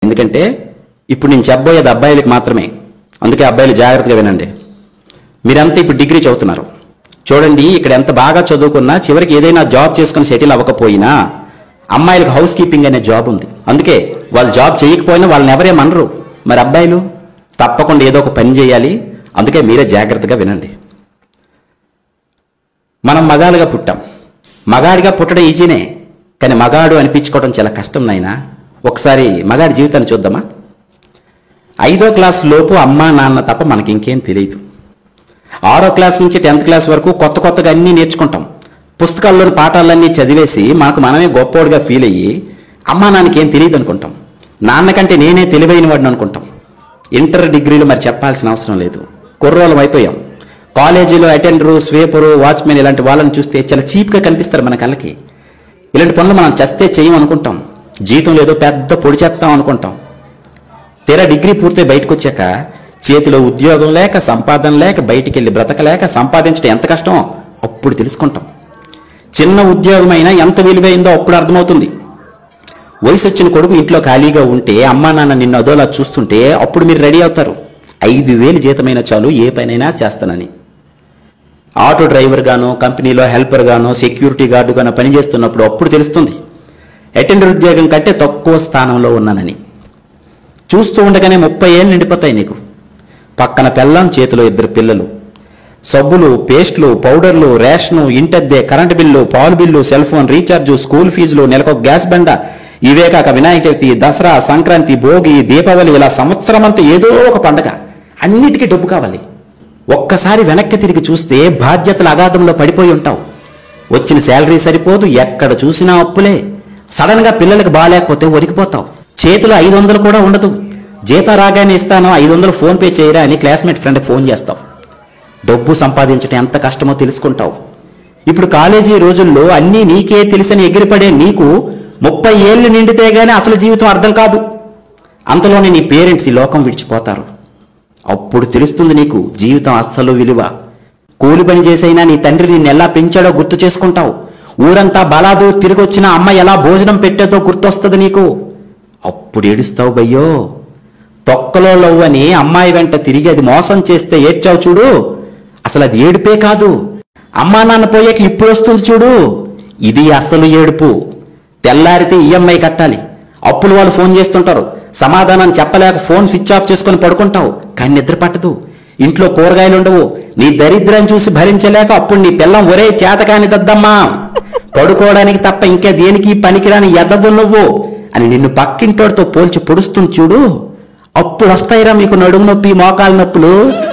ఎందుకంటే ఇప్పుడు నేను చెప్పబోయేది అబ్బాయిలకి మాత్రమే అందుకే అబ్బాయిలు జాగ్రత్తగా వినండి మీరంతా ఇప్పుడు డిగ్రీ చదువుతున్నారు చూడండి ఇక్కడ ఎంత బాగా చదువుకున్నా చివరికి ఏదైనా జాబ్ చేసుకుని సెటిల్ అవ్వకపోయినా అమ్మాయిలకు హౌస్ కీపింగ్ అనే జాబ్ ఉంది అందుకే వాళ్ళు జాబ్ చేయకపోయినా వాళ్ళని ఎవరేమనరు మరి అబ్బాయిలు తప్పకుండా ఏదో ఒక పని చేయాలి అందుకే మీరే జాగ్రత్తగా వినండి మనం మగాలుగా పుట్టాం మగాడిగా పుట్టడం ఈజీనే కానీ మగాడు అనిపించుకోవడం చాలా కష్టం నాయనా ఒకసారి మగాడి జీవితాన్ని చూద్దామా ఐదో క్లాస్ లోపు అమ్మా నాన్న తప్ప మనకి ఇంకేం తెలియదు ఆరో క్లాస్ నుంచి టెన్త్ క్లాస్ వరకు కొత్త కొత్తగా అన్నీ నేర్చుకుంటాం పుస్తకాల్లోని పాఠాలన్నీ చదివేసి మనకు మనమే గొప్పోడుగా ఫీల్ అయ్యి అమ్మా నాన్నకి ఏం తెలియదు అనుకుంటాం నాన్నకంటే నేనే తెలివైన వాడిని అనుకుంటాం ఇంటర్ డిగ్రీలు మరి చెప్పాల్సిన అవసరం లేదు కుర్రోళ్ళం అయిపోయాం కాలేజీలో అటెండరు స్వీపరు వాచ్మెన్ ఇలాంటి వాళ్ళని చూస్తే చాలా చీప్గా కనిపిస్తారు మన కళ్ళకి ఇలాంటి పనులు మనం చస్తే చేయం అనుకుంటాం జీతం లేదో పెద్ద పొడి చేస్తాం అనుకుంటాం తీరా డిగ్రీ పూర్తయి బయటకు వచ్చాక చేతిలో ఉద్యోగం లేక సంపాదన లేక బయటికి వెళ్ళి బ్రతకలేక సంపాదించడం ఎంత కష్టం అప్పుడు తెలుసుకుంటాం చిన్న ఉద్యోగం అయినా ఎంత విలువైందో అప్పుడు అర్థమవుతుంది వయసు వచ్చిన కొడుకు ఇంట్లో ఖాళీగా ఉంటే అమ్మా నాన్న నిన్ను అదోలా చూస్తుంటే అప్పుడు మీరు రెడీ అవుతారు ఐదు వేలు జీతమైన చాలు ఏ పనైనా చేస్తానని ఆటో డ్రైవర్ గానో కంపెనీలో హెల్పర్ గానో సెక్యూరిటీ గార్డు గానో పనిచేస్తున్నప్పుడు అప్పుడు తెలుస్తుంది అటెండర్ ఉద్యోగం కంటే తక్కువ స్థానంలో ఉన్నానని చూస్తూ ఉండగానే ముప్పై ఏళ్ళు నిండిపోతాయి నీకు పక్కన పెళ్ళం చేతిలో ఇద్దరు పిల్లలు సబ్బులు పేస్ట్లు పౌడర్లు రేషను ఇంటద్దె కరెంటు బిల్లు పాలు bill cell phone recharge school ఫీజులు నెలకు గ్యాస్ బండ ఇవే కాక వినాయక చవితి దసరా సంక్రాంతి భోగి దీపావళి ఇలా సంవత్సరం అంతా ఏదో ఒక పండగ అన్నిటికీ డబ్బు కావాలి ఒక్కసారి వెనక్కి తిరిగి చూస్తే బాధ్యతల అగాధంలో పడిపోయి ఉంటావు వచ్చిన శాలరీ సరిపోదు ఎక్కడ చూసినా అప్పులే సడన్ గా పిల్లలకు బాగాలేకపోతే ఒరికిపోతావు చేతిలో ఐదు వందలు కూడా ఉండదు జీతం రాగానే ఇస్తాను ఐదు వందలు ఫోన్ పే చేయరా అని క్లాస్మేట్ ఫ్రెండ్ ఫోన్ చేస్తావు డబ్బు సంపాదించడం ఎంత కష్టమో తెలుసుకుంటావు ఇప్పుడు కాలేజీ రోజుల్లో అన్నీ నీకే తెలిసని ఎగిరిపడే నీకు ముప్పై ఏళ్ళు నిండితే గానీ అసలు జీవితం అర్థం కాదు అంతలోనే నీ పేరెంట్స్ ఈ లోకం విడిచిపోతారు అప్పుడు తెలుస్తుంది నీకు జీవితం అస్సలు విలువ కూలి పని చేసైనా నీ తండ్రి నిన్ను ఎలా పెంచాడో గుర్తు చేసుకుంటావు ఊరంతా బలాదు తిరిగొచ్చిన అమ్మ ఎలా భోజనం పెట్టేదో గుర్తొస్తుంది నీకు అప్పుడు ఏడుస్తావు బయ్యో తొక్కలో లవ్వని అమ్మాయి వెంట తిరిగి అది మోసం చేస్తే ఏడ్చావు చూడు అసలు అది ఏడుపే కాదు అమ్మా నాన్న పోయాక ఇప్పుడు వస్తుంది చూడు ఇది అసలు ఏడుపు తెల్లారితే ఈఎంఐ కట్టాలి అప్పులు వాళ్ళు ఫోన్ చేస్తుంటారు సమాధానం చెప్పలేక ఫోన్ స్విచ్ ఆఫ్ చేసుకొని పడుకుంటావు కానీ నిద్ర పట్టదు ఇంట్లో కూరగాయలు ఉండవు నీ దరిద్రం చూసి భరించలేక అప్పుడు నీ పిల్లం ఒరే చేతకాని దద్దమ్మా పడుకోవడానికి తప్ప ఇంకా దేనికి పనికిరాని ఎదవు నువ్వు అని నిన్ను పక్కింటోడితో పోల్చి పొడుస్తుంది చూడు అప్పుడు వస్తాయిరా మీకు నడుము నొప్పి మోకాలు నొప్పులు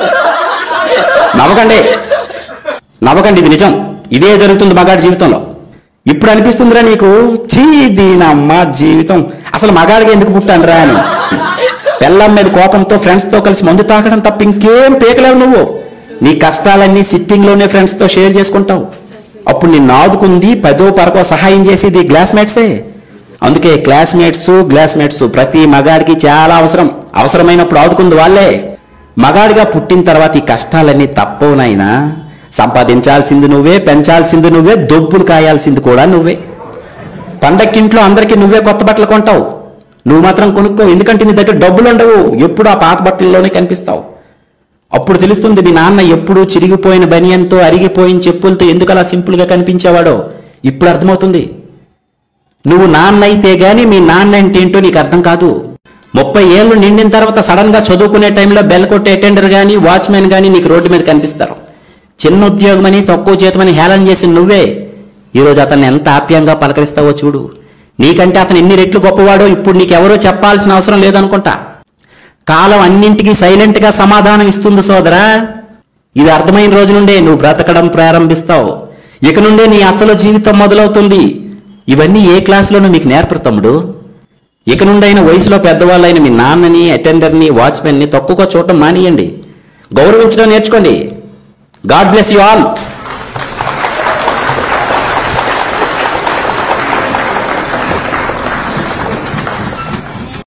నవ్వకండి నవ్వకండి ఇది నిజం ఇదే జరుగుతుంది మగాడి జీవితంలో ఇప్పుడు అనిపిస్తుందిరా నీకు చీ దీనమ్మ జీవితం అసలు మగాడిగా ఎందుకు పుట్టానురా అని పెళ్ళం మీద కోపంతో ఫ్రెండ్స్ తో కలిసి మందు తాగడం తప్ప ఇంకేం పీకలేవు నువ్వు నీ కష్టాలన్నీ సిట్టింగ్ లోనే ఫ్రెండ్స్ తో షేర్ చేసుకుంటావు అప్పుడు నిన్ను ఆదుకుంది పదో పరకో సహాయం చేసేది గ్లాస్మేట్సే అందుకే క్లాస్మేట్స్ గ్లాస్మేట్స్ ప్రతి మగాడికి చాలా అవసరం అవసరమైనప్పుడు ఆదుకుంది వాళ్ళే మగాడిగా పుట్టిన తర్వాత ఈ కష్టాలన్నీ తప్పవునైనా సంపాదించాల్సింది నువ్వే పెంచాల్సింది నువ్వే దొబ్బులు కాయాల్సింది కూడా నువ్వే పండక్కింట్లో అందరికీ నువ్వే కొత్త బట్టలు కొంటావు నువ్వు మాత్రం కొనుక్కో ఎందుకంటే నీ దగ్గర డబ్బులు ఉండవు ఎప్పుడు ఆ పాత బట్టల్లోనే కనిపిస్తావు అప్పుడు తెలుస్తుంది మీ నాన్న ఎప్పుడు చిరిగిపోయిన బనియంతో అరిగిపోయిన చెప్పులతో ఎందుకు అలా సింపుల్ గా కనిపించేవాడో ఇప్పుడు అర్థమవుతుంది నువ్వు నాన్న అయితే గాని మీ నాన్న అంటే ఏంటో నీకు అర్థం కాదు ముప్పై ఏళ్ళు నిండిన తర్వాత సడన్ గా చదువుకునే టైంలో బెల్ కొట్టే అటెండర్ గాని వాచ్మెన్ గాని నీకు రోడ్డు మీద కనిపిస్తారు చిన్న ఉద్యోగమని తక్కువ జీతమని హేళన చేసి నువ్వే ఈరోజు అతన్ని ఎంత ఆప్యాయంగా పలకరిస్తావో చూడు నీకంటే అతను ఎన్ని రెట్లు గొప్పవాడో ఇప్పుడు నీకెవరో చెప్పాల్సిన అవసరం లేదనుకుంటా కాలం అన్నింటికీ సైలెంట్ గా సమాధానం ఇస్తుంది సోదరా ఇది అర్థమైన రోజు నుండే నువ్వు బ్రతకడం ప్రారంభిస్తావు ఇక నుండే నీ అసలు జీవితం మొదలవుతుంది ఇవన్నీ ఏ క్లాసులోనూ మీకు నేర్పరు తమ్ముడు ఇక నుండైన వయసులో పెద్దవాళ్ళైన మీ నాన్నని అటెండర్ని వాచ్మెన్ని తక్కువగా చూడటం మానేయండి గౌరవించడం నేర్చుకోండి గాడ్ బ్లెస్ యు ఆల్